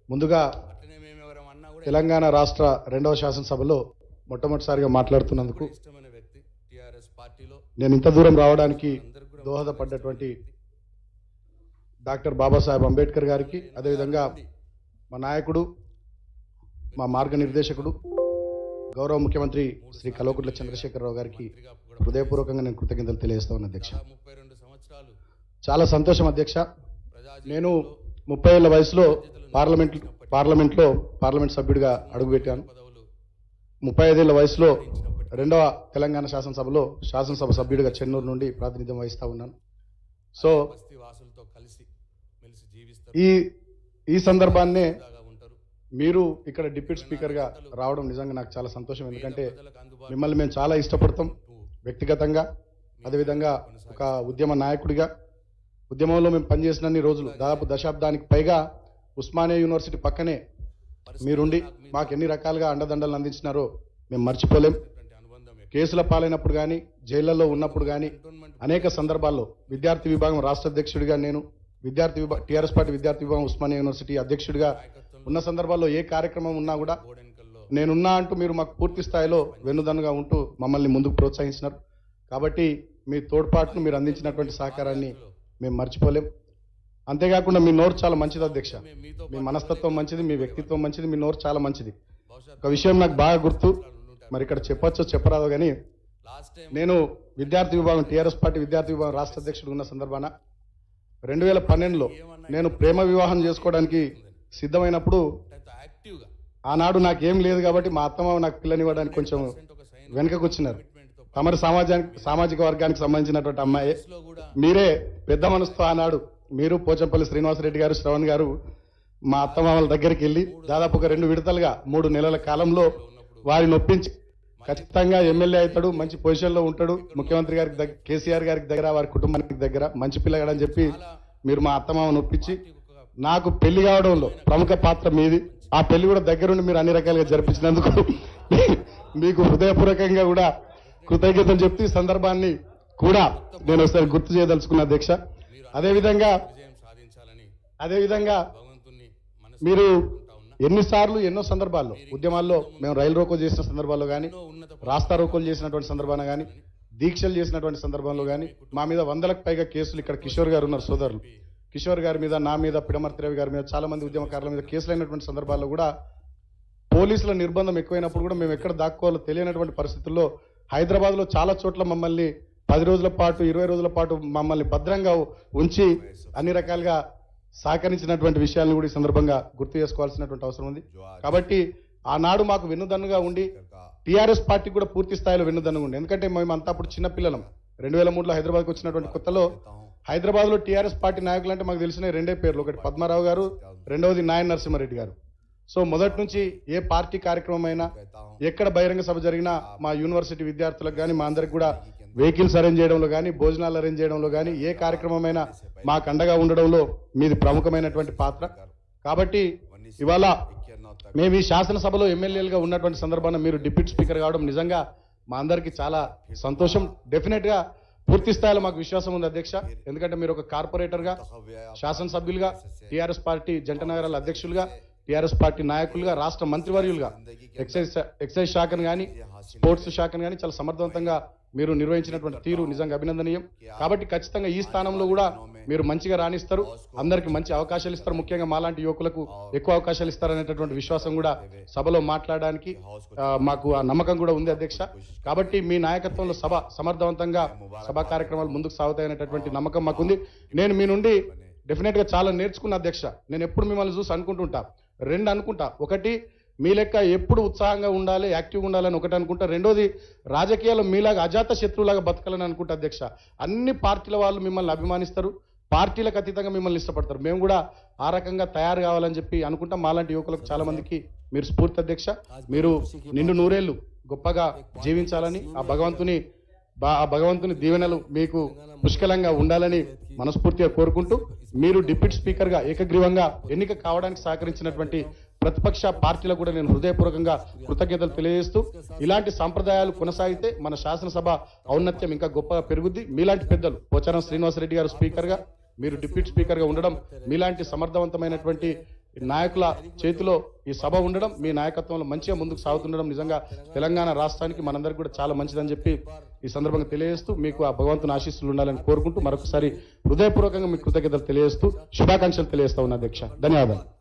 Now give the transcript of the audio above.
ముందుగా అట్లనే మేము ఎవరమన్నా కూడా తెలంగాణ రాష్ట్ర రెండవ శాసనసభలో మొట్టమొదటిసారిగా మాట్లాడుతున్నందుకు ఇష్టమైన వ్యక్తి టిఆర్ఎస్ పార్టీలో నేను ఇంత దూరం రావడానికి అందరికి కూడా దోహదపడ్డటువంటి డాక్టర్ బాబాసాహెబ్ అంబేద్కర్ గారికి అదేవిధంగా మా నాయకుడు మా మార్గనిర్దేశకుడు గౌరవ ముఖ్యమంత్రి శ్రీ కల్వకుంట్ల చంద్రశేఖరరావు గారికి మంత్రిగా కూడా హృదయపూర్వకంగా నేను కృతజ్ఞతలు తెలియజేస్తా ఉన్నాను అధ్యక్ష చాలా ముప్పై రెండు సంవత్సరాలు చాలా సంతోషం అధ్యక్ష ప్రజా నేను ముప్పై ఏళ్ల వయసులో పార్లమెంట్ పార్లమెంట్లో పార్లమెంట్ సభ్యుడిగా అడుగుపెట్టాను పదవులు ముప్పై ఐదేళ్ల వయసులో రెండవ తెలంగాణ శాసనసభలో శాసనసభ సభ్యుడిగా చెన్నూరు నుండి ప్రాతినిధ్యం వహిస్తా ఉన్నాను సో బస్తీ వాసులతో కలిసి మెలిసి జీవిస్తారు ఈ ఈ సందర్భాన్నే సరదాగా ఉంటారు మీరు ఇక్కడ డిప్యూటీ స్పీకర్గా రావడం నిజంగా నాకు చాలా సంతోషం ఎందుకంటే ప్రజలకు అందుబాటులో మిమ్మల్ని మేము చాలా ఇష్టపడతాం వ్యక్తిగతంగా అదేవిధంగా ఒక ఉద్యమ నాయకుడిగా ఉద్యమంలో మేము పనిచేసినన్ని రోజులు దాదాపు దశాబ్దానికి పైగా ఉస్మానియా యూనివర్సిటీ పక్కనే మీరుండి మాకు ఎన్ని రకాలుగా అండదండలు అందించినారో మేము మర్చిపోలేం ఉన్నటువంటి అనుబంధం ఎక్కువ. కేసుల పాలైనప్పుడు కానీ జైళ్లలో ఉన్నప్పుడు కానీ కంటోన్మెంట్ అనేక సందర్భాల్లో విద్యార్థి విభాగం రాష్ట్ర అధ్యక్షుడిగా నేను విద్యార్థి విభాగం టీఆర్ఎస్ పార్టీ విద్యార్థి విభాగం ఉస్మానియా యూనివర్సిటీ అధ్యక్షుడిగా నాయకత్వంలో ఉన్న సందర్భాల్లో ఏ కార్యక్రమం ఉన్నా కూడా బోర్డు ఎన్నికల్లో నేనున్నా అంటూ మీరు మాకు పూర్తి స్థాయిలో వెన్నుదన్నుగా ఉంటూ మమ్మల్ని ముందుకు ప్రోత్సహించినారు కాబట్టి మీ తోడ్పాటును మీరు అందించినటువంటి సహకారాన్ని మేము మర్చిపోలేం అంతేకాకుండా మీ నోరు చాలా మంచిది అధ్యక్ష మేము మీతో మీ మనస్తత్వం మంచిది మీ వ్యక్తిత్వం మంచిది మీ నోరు చాలా మంచిది బహుశా ఒక విషయం నాకు బాగా గుర్తు ఉండుంటారు. మరి ఇక్కడ చెప్పొచ్చో చెప్పరాదు కానీ లాస్ట్ టైం నేను విద్యార్థి విభాగం టీఆర్ఎస్ పార్టీ విద్యార్థి విభాగం రాష్ట్ర అధ్యక్షుడు ఉన్న సందర్భాన రెండు వేల పన్నెండులో నేను ప్రేమ వివాహం చేసుకోవడానికి సిద్ధమైనప్పుడు అంత యాక్టివ్గా ఆనాడు నాకేం లేదు కాబట్టి మా అత్తమ్మ నాకు పిల్లనివ్వడానికి కొంచెం ఒక సైన్ వెనుకకు వచ్చినారు కమిట్మెంట్ తో తమరి సమాజానికి సామాజిక వర్గానికి సంబంధించినటువంటి అమ్మాయి లో కూడా మీరే పెద్ద మనసుతో ఆనాడు మీరు పోచంపల్లి శ్రీనివాసరెడ్డి గారు శ్రవణ్ గారు మా అత్తమామల దగ్గరికి వెళ్ళి దాదాపు ఒక రెండు విడతలుగా మూడు నెలల కాలంలో వారిని ఒప్పించి ఖచ్చితంగా ఎమ్మెల్యే అవుతాడు మంచి పొజిషన్లో ఉంటాడు ముఖ్యమంత్రి గారికి దగ్గర కేసీఆర్ గారికి దగ్గర వారి కుటుంబానికి దగ్గర మంచి పిల్లగాడని చెప్పి మీరు మా అత్తమామను ఒప్పించి ఒక నాకు పెళ్లి కావడంలో ప్రముఖ పాత్ర మీది ఆ పెళ్లి కూడా దగ్గరుండి మీరు అన్ని రకాలుగా జరిపించినందుకు మీకు హృదయపూర్వకంగా కూడా కృతజ్ఞతలు చెప్తూ ఈ సందర్భాన్ని కూడా నేను ఒకసారి గుర్తు చేయదలుచుకున్న అధ్యక్ష అదేవిధంగా విజయం సాధించాలని అదేవిధంగా భగవంతుని మనసు మీరు ఉంటా ఉన్నా ఎన్నిసార్లు ఎన్నో సందర్భాల్లో ఉద్యమాల్లో మేము రైలు రోకో చేసిన సందర్భాల్లో కానీ ఎన్నో ఉన్నత రాస్తా రోకోలు చేసినటువంటి సందర్భాన కానీ దీక్షలు చేసినటువంటి సందర్భంలో కానీ మా మీద వందలకు పైగా కేసులు ఇక్కడ కిషోర్ గారు ఉన్నారు సోదరులు కిషోర్ గారి మీద నా మీద పిడమర్తి రవి గారి మీద చాలా మంది ఉద్యమకారుల మీద కేసులు అయినటువంటి సందర్భాల్లో కూడా పోలీసుల నిర్బంధం ఎక్కువైనప్పుడు కూడా మేము ఎక్కడ దాక్కోవాలో తెలియనటువంటి పరిస్థితుల్లో హైదరాబాద్ లో చాలా చోట్ల మమ్మల్ని పది రోజుల పాటు ఇరవై రోజుల పాటు మమ్మల్ని భద్రంగా ఉంచి అన్ని రకాలుగా సహకరించినటువంటి విషయాలను కూడా ఈ సందర్భంగా గుర్తు చేసుకోవాల్సినటువంటి అవసరం ఉంది కాబట్టి ఆనాడు మాకు వెన్నుదన్నుగా ఉండి టీఆర్ఎస్ పార్టీ కూడా పూర్తి స్థాయిలో వెన్నుదన్నుగా ఉండి ఎందుకంటే మేము అంతా అప్పుడు చిన్న పిల్లలం రెండు వేల మూడులో హైదరాబాద్కి వచ్చినటువంటి కొత్తలో హైదరాబాద్ లో టీఆర్ఎస్ పార్టీ నాయకులు అంటే మాకు తెలిసిన రెండే పేర్లు ఒకటి పద్మారావు గారు రెండవది నాయన్ నరసింహారెడ్డి గారు సో మొదటి నుంచి ఏ పార్టీ కార్యక్రమం అయినా ఎక్కడ బహిరంగ సభ జరిగినా మా యూనివర్సిటీ విద్యార్థులకు కానీ మా అందరికి కూడా వెహికల్స్ అరేంజ్ చేయడంలో కానీ భోజనాలు అరేంజ్ చేయడంలో కానీ ఏ కార్యక్రమమైనా మాకు అండగా ఉండడంలో మీది ప్రముఖమైనటువంటి పాత్ర కాబట్టి ఇవాళ మేము ఈ శాసనసభలో ఎమ్మెల్యేలుగా ఉన్నటువంటి సందర్భాన మీరు డిప్యూటీ స్పీకర్ కావడం నిజంగా మా అందరికీ చాలా సంతోషం డెఫినెట్ గా పూర్తి స్థాయిలో మాకు విశ్వాసం ఉంది అధ్యక్ష ఎందుకంటే మీరు ఒక కార్పొరేటర్ గా శాసనసభ్యులుగా టీఆర్ఎస్ పార్టీ జంట నగరాల అధ్యక్షులుగా టీఆర్ఎస్ పార్టీ నాయకులుగా రాష్ట్ర మంత్రివర్యులుగా ఎక్సైజ్ ఎక్సైజ్ శాఖను కానీ స్పోర్ట్స్ శాఖను కానీ చాలా సమర్థవంతంగా మీరు నిర్వహించినటువంటి తీరు నిజంగా అభినందనీయం కాబట్టి ఖచ్చితంగా ఈ స్థానంలో కూడా మీరు మంచిగా రాణిస్తారు అందరికి మంచి అవకాశాలు ఇస్తారు ముఖ్యంగా మాలాంటి యువకులకు ఎక్కువ అవకాశాలు ఇస్తారనేటటువంటి విశ్వాసం కూడా సభలో మాట్లాడడానికి ఆ, మాకు ఆ నమ్మకం కూడా ఉంది అధ్యక్ష కాబట్టి మీ నాయకత్వంలో సభ సమర్థవంతంగా సభా కార్యక్రమాలు ముందుకు సాగుతాయనేటటువంటి నమ్మకం మాకుంది నేను మీ నుండి డెఫినెట్ గా చాలా నేర్చుకున్న అధ్యక్ష నేను ఎప్పుడు మిమ్మల్ని చూసి అనుకుంటుంటా రెండు అనుకుంటా ఒకటి మీ లెక్క ఎప్పుడు ఉత్సాహంగా ఉండాలి యాక్టివ్గా ఉండాలని ఒకటి అనుకుంటా రెండోది రాజకీయాల్లో మీలాగా అజాత శత్రువులాగా బతకాలని అనుకుంటా అధ్యక్ష అన్ని పార్టీల వాళ్ళు మిమ్మల్ని అభిమానిస్తారు పార్టీలకు అతీతంగా మిమ్మల్ని ఇష్టపడతారు మేము కూడా ఆ రకంగా తయారు కావాలని చెప్పి అనుకుంటాం మాలాంటి యువకులకు చాలా మందికి మీరు స్ఫూర్తి అధ్యక్ష మీరు నిండు నూరేళ్లు గొప్పగా జీవించాలని ఆ భగవంతుని బా- ఆ భగవంతుని దీవెనలు మీకు పుష్కలంగా ఉండాలని మనస్ఫూర్తిగా కోరుకుంటూ మీరు డిప్యూటీ స్పీకర్ గా ఏకగ్రీవంగా ఎన్నిక కావడానికి సహకరించినటువంటి ప్రతిపక్ష పార్టీలకు కూడా నేను హృదయపూర్వకంగా కృతజ్ఞతలు తెలియజేస్తూ ఇలాంటి సాంప్రదాయాలు కొనసాగితే మన శాసనసభ ఔన్నత్యం ఇంకా గొప్పగా పెరుగుద్ది మీలాంటి పెద్దలు పోచారం శ్రీనివాసరెడ్డి గారు స్పీకర్ గా మీరు డిప్యూటీ స్పీకర్ గా ఉండడం మీలాంటి సమర్థవంతమైనటువంటి ఈ నాయకుల చేతిలో ఈ సభ ఉండడం మీ నాయకత్వంలో మంచిగా ముందుకు సాగుతుండడం నిజంగా తెలంగాణ రాష్ట్రానికి మనందరికీ కూడా చాలా మంచిదని చెప్పి ఈ సందర్భంగా తెలియజేస్తూ మీకు ఆ భగవంతుని ఆశీస్సులు ఉండాలని కోరుకుంటూ మరొకసారి హృదయపూర్వకంగా మీకు కృతజ్ఞతలు తెలియజేస్తూ శుభాకాంక్షలు తెలియజేస్తా ఉన్నా అధ్యక్ష ధన్యవాదాలు